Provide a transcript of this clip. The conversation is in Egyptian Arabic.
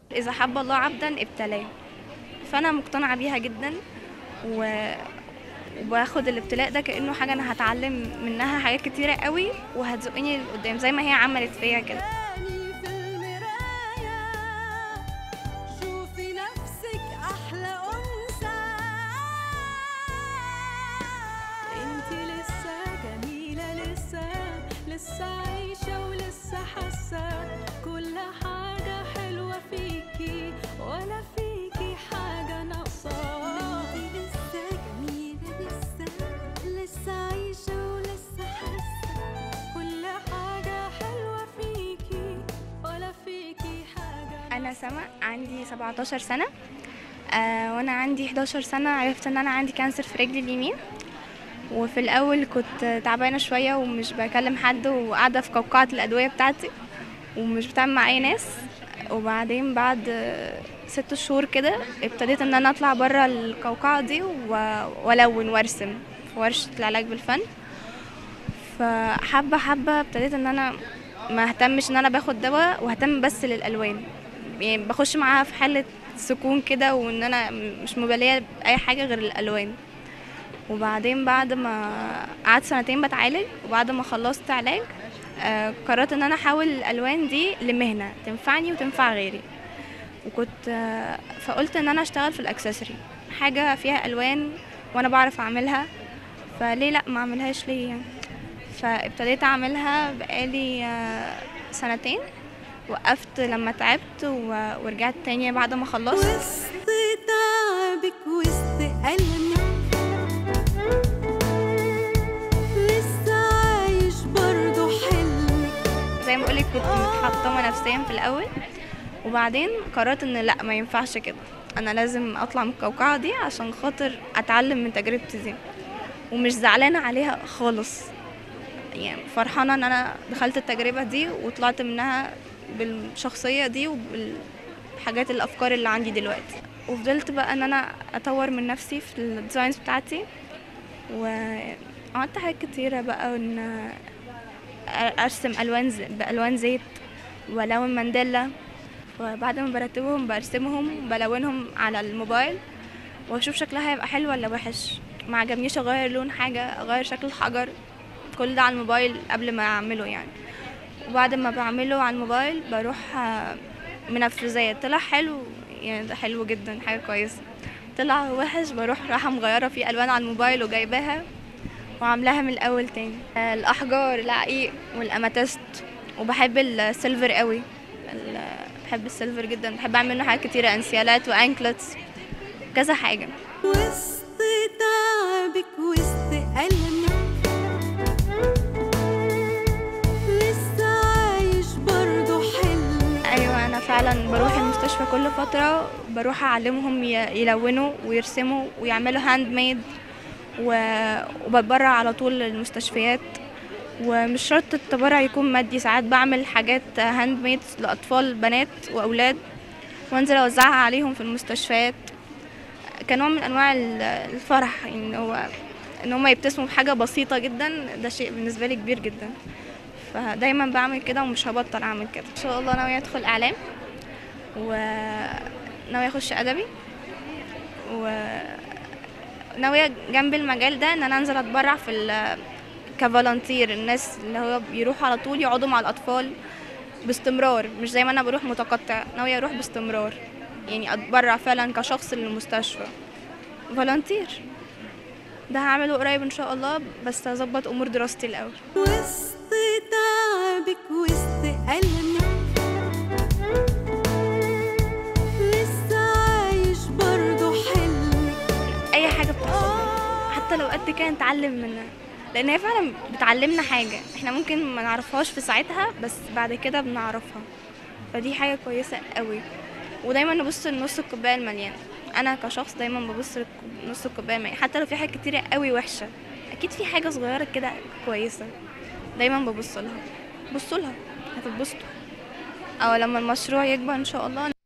إذا حب الله عبدا ابتلاه فأنا مقتنعة بيها جدا و... وباخد الابتلاء ده كأنه حاجة أنا هتعلم منها حاجات كتيرة قوي وهتزقني لقدام زي ما هي عملت فيا كده تاني في المراية شوفي نفسك أحلى أنثى انتي لسه جميلة لسه لسه عايشة ولسه حاسة كل حاجة حلوة فيكي ولا فيكي حاجة ناقصة انتي لسه جميلة لسه لسه عايشة ولسه حاسة كل حاجة حلوة فيكي ولا فيكي حاجة أنا سما عندي 17 سنة آه وأنا عندي 11 سنة عرفت إن أنا عندي كانسر في رجلي اليمين وفي الأول كنت تعبانة شوية ومش بكلم حد وقاعدة في قوقعة الأدوية بتاعتي ومش بتعامل مع أي ناس وبعدين بعد آه، ست شهور كده ابتديت إن أنا أطلع برا القوقعة دي و- وألون وأرسم في ورشة العلاج بالفن فحبة حبة ابتديت إن أنا ما اهتمش إن أنا باخد دواء واهتم بس للألوان يعني بخش معاها في حالة سكون كده وإن أنا مش مبالية بأي حاجة غير الألوان وبعدين بعد ما قعدت سنتين بتعالج وبعد ما خلصت علاج آه، قررت ان انا احول الالوان دي لمهنه تنفعني وتنفع غيري وكنت آه، فقلت ان انا اشتغل في الاكسسوري حاجه فيها الوان وانا بعرف اعملها فليه لا ما اعملهاش ليه يعني فابتديت اعملها بقالي آه، سنتين وقفت لما تعبت و- ورجعت تاني بعد ما خلصت وسط تعبك وسط ألمك لسه عايش برضه حلمك زي ما بقولك كنت متحطمة نفسيا في الأول وبعدين قررت ان لا ما ينفعش كده انا لازم اطلع من القوقعة دي عشان خاطر اتعلم من تجربتي دي ومش زعلانة عليها خالص يعني فرحانة ان انا دخلت التجربة دي وطلعت منها بالشخصية دي وبالحاجات الافكار اللي عندي دلوقتي وفضلت بقى ان انا اطور من نفسي في الديزاينز بتاعتي وعملت حاجات كتيرة بقى ان ارسم الوان ز- بالوان زيت والون مانديلا وبعد ما برتبهم برسمهم بلونهم على الموبايل واشوف شكلها هيبقى حلو ولا وحش ما عجبنيش اغير لون حاجه اغير شكل الحجر كل ده على الموبايل قبل ما اعمله يعني وبعد ما بعمله على الموبايل بروح آه، منفذاه طلع حلو يعني ده حلو جدا حاجه كويسه طلع وحش بروح رايحه مغيره فيه الوان على الموبايل وجايباها وعاملاها من الاول تاني آه، الاحجار العقيق والاماتيست وبحب السيلفر قوي ال- بحب السيلفر جدا بحب اعمل منه حاجات كتيره انسيالات وانكلتس كذا حاجه وسط تعبك وسط ألمك لسه عايش برضه حلمك ايوه انا فعلا بروح المستشفى كل فتره بروح اعلمهم ي- يلونوا ويرسموا ويعملوا هاند ميد وبتبرع على طول للمستشفيات ومش شرط التبرع يكون مادي ساعات بعمل حاجات هاند ميد لاطفال بنات واولاد وانزل اوزعها عليهم في المستشفيات كنوع من انواع ال- الفرح ان هو ان هم يبتسموا بحاجه بسيطه جدا ده شيء بالنسبه لي كبير جدا فدايما بعمل كده ومش هبطل اعمل كده ان شاء الله ناويه ادخل اعلام وناويه اخش ادبي وناويه جنب المجال ده ان انا انزل اتبرع في ال- كفولنتير الناس اللي هو بيروحوا على طول يقعدوا مع الاطفال باستمرار مش زي ما انا بروح متقطع ناويه اروح باستمرار يعني اتبرع فعلا كشخص للمستشفى فولنتير ده هعمله قريب ان شاء الله بس هظبط امور دراستي الاول وسط تعبك وسط ألمك لسه عايش برضه حلمك اي حاجه بتحصل لنا حتى لو قد كده نتعلم منها لان هي فعلا بتعلمنا حاجه احنا ممكن ما نعرفهاش في ساعتها بس بعد كده بنعرفها فدي حاجه كويسه قوي ودايما نبص لنص الكوبايه المليان انا كشخص دايما ببص لنص الكوبايه المليان حتى لو في حاجات كتيره قوي وحشه اكيد في حاجه صغيره كده كويسه دايما ببص لها بصوا لها هتتبسطوا او لما المشروع يكبر ان شاء الله